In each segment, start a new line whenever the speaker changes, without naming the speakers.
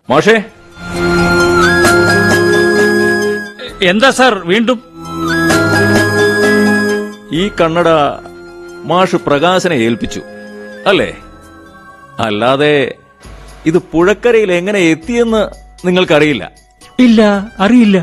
മാഷേ
എന്താ സാർ വീണ്ടും
ഈ കണ്ണട മാഷ് പ്രകാശനെ ഏൽപ്പിച്ചു അല്ലേ അല്ലാതെ ഇത് പുഴക്കരയിൽ എങ്ങനെ എത്തിയെന്ന് നിങ്ങൾക്കറിയില്ല
ഇല്ല അറിയില്ല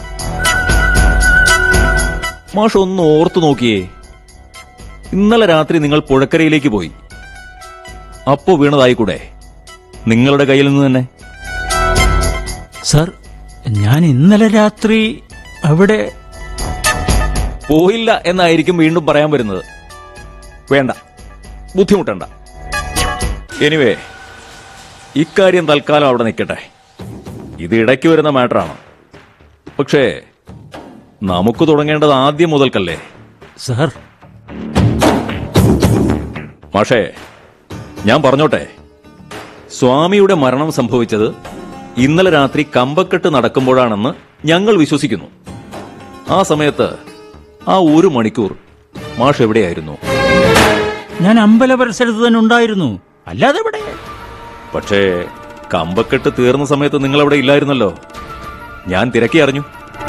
മാഷ് ഒന്ന് ഓർത്തു നോക്കിയേ ഇന്നലെ രാത്രി നിങ്ങൾ പുഴക്കരയിലേക്ക് പോയി അപ്പോ വീണതായിക്കൂടെ നിങ്ങളുടെ കയ്യിൽ നിന്ന് തന്നെ
സാർ ഞാൻ ഇന്നലെ രാത്രി അവിടെ
പോയില്ല എന്നായിരിക്കും വീണ്ടും പറയാൻ വരുന്നത് വേണ്ട ബുദ്ധിമുട്ടണ്ട എനിവേ ഇക്കാര്യം തൽക്കാലം അവിടെ നിൽക്കട്ടെ ഇത് ഇടയ്ക്ക് വരുന്ന മാറ്ററാണ് പക്ഷേ നമുക്ക് തുടങ്ങേണ്ടത് ആദ്യം മുതൽക്കല്ലേ
സാർ
മാഷേ ഞാൻ പറഞ്ഞോട്ടെ സ്വാമിയുടെ മരണം സംഭവിച്ചത് ഇന്നലെ രാത്രി കമ്പക്കെട്ട് നടക്കുമ്പോഴാണെന്ന് ഞങ്ങൾ വിശ്വസിക്കുന്നു ആ സമയത്ത് ആ ഒരു മണിക്കൂർ മാഷ് എവിടെയായിരുന്നു
ഞാൻ അമ്പല പരിസരത്ത് തന്നെ ഉണ്ടായിരുന്നു അല്ലാതെ ഇവിടെ
പക്ഷേ കമ്പക്കെട്ട് തീർന്ന സമയത്ത് നിങ്ങൾ അവിടെ ഇല്ലായിരുന്നല്ലോ ഞാൻ തിരക്കി അറിഞ്ഞു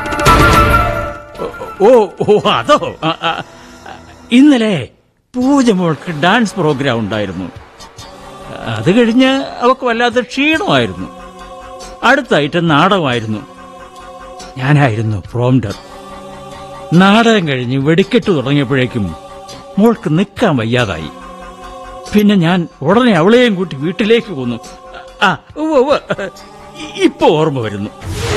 ഓ ഓ അതോ ആ, ആ, ഇന്നലെ പൂജ മോൾക്ക് ഡാൻസ് പ്രോഗ്രാം ഉണ്ടായിരുന്നു അത് കഴിഞ്ഞ് അവക്ക് വല്ലാത്ത ക്ഷീണമായിരുന്നു അടുത്തായിട്ട് നാടകമായിരുന്നു ഞാനായിരുന്നു പ്രോംഡർ നാടകം കഴിഞ്ഞ് വെടിക്കെട്ട് തുടങ്ങിയപ്പോഴേക്കും മോൾക്ക് നിൽക്കാൻ വയ്യാതായി പിന്നെ ഞാൻ ഉടനെ അവളെയും കൂട്ടി വീട്ടിലേക്ക് പോന്നു ആ ഉവ്വ് ഉവ്വ്. ഇപ്പൊ ഓർമ്മ വരുന്നു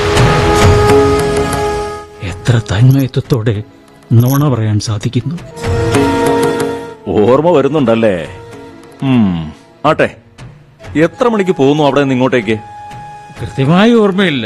എത്ര തന്മയത്വത്തോടെ നുണ പറയാൻ സാധിക്കുന്നു
ഓർമ്മ വരുന്നുണ്ടല്ലേ ഉം ആട്ടെ എത്ര മണിക്ക് പോകുന്നു അവിടെ നിന്ന് ഇങ്ങോട്ടേക്ക്
കൃത്യമായി ഓർമ്മയില്ല